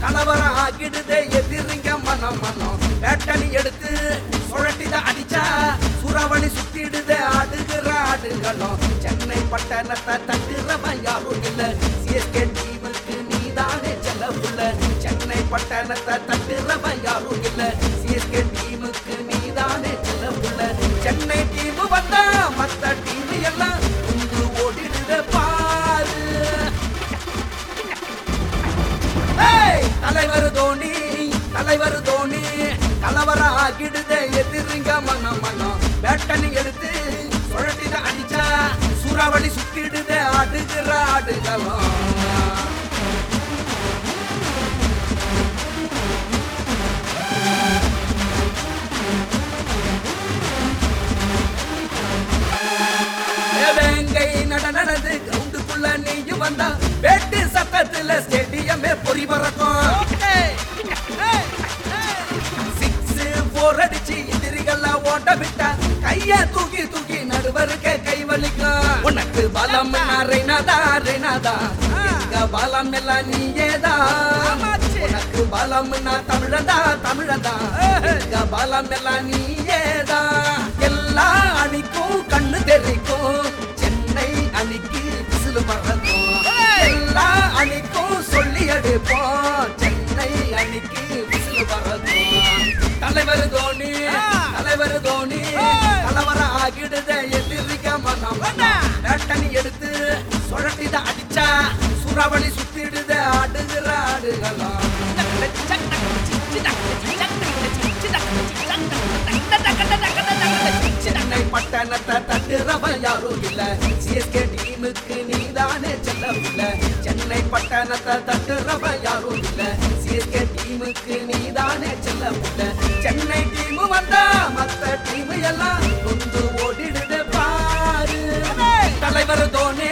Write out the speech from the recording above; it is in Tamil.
கலவரம் ஆகிடுதே எதிரிங்க மனம் மனம் பேட்டனி எடுத்து சுழட்டித அடிச்சா சுறாவளி சுத்திடுதே ஆடுகிற ஆடுகளும் சென்னை பட்டணத்தை தட்டுறவன் யாரும் இல்ல சிஎஸ்கே டீமுக்கு நீதானே செல்லவுள்ள சென்னை பட்டணத்தை தட்டுறவன் யாரும் இல்ல சிஎஸ்கே டீமுக்கு நீதானே செல்லவுள்ள சென்னை டீம் வந்தா மத்த டீம் எல்லாம் உந்து ஓடிடுத பாரு ஏய், தலைவர் தோனி தலைவர் தோனி கலவரம் ஆகிடுதே எதிரிங்க மனம் மனம் பேட்டனி எடுத்து சுழட்டித அடிச்சா சூறாவளி சுத்திடுதே ஆடுகிற ஆடுகளும் வேங்கை நட நடந்து கிரவுண்டுக்குள்ள நீயும் வந்தா வேட்டு சத்தத்துல ஸ்டேடியமே பொறி பறக்கும் சிக்ஸ் போர் அடிச்சு எதிரிகள்லாம் ஓட்ட விட்டா கைய தூக்கி தூக்கி நடுவருக்க கை வலிக்கும் உனக்கு பலம் ரெனாதா ரெனாதா எங்க பலம் எல்லாம் நீயேதா உனக்கு பலம் தமிழதா தமிழதா எங்க பலம் எல்லாம் நீயேதா எல்லா அணிக்கும் கண்ணு தெரிக்கும் சென்னை அணிக்கு விசிலு பறக்கும் எல்லா அணிக்கும் சொல்லி எடுப்போம் சென்னை அணிக்கு விசிலு பறக்கும் தலைவர் தோனி தலைவர் தோனி கலவரம் ஆகிடுத எதிரிக்க மனம் பேட்டனி எடுத்து சுழட்டித அடிச்சா சூறாவளி சுத்திடுத ஆடுகிற ஆடுகளாம் சென்னை பட்டணத்தை தட்டுறவன் யாரும் இல்ல சிஎஸ்கே டீமுக்கு நீதானே செல்லவில்ல சென்னை பட்டணத்தை தட்டுறவன் யாரும் இல்ல சிஎஸ்கே டீமுக்கு நீதானே செல்லவில்ல சென்னை டீம் வந்தா மத்த டீம் எல்லாம் கொண்டு ஓடிடுது பாரு தலைவர் தோனி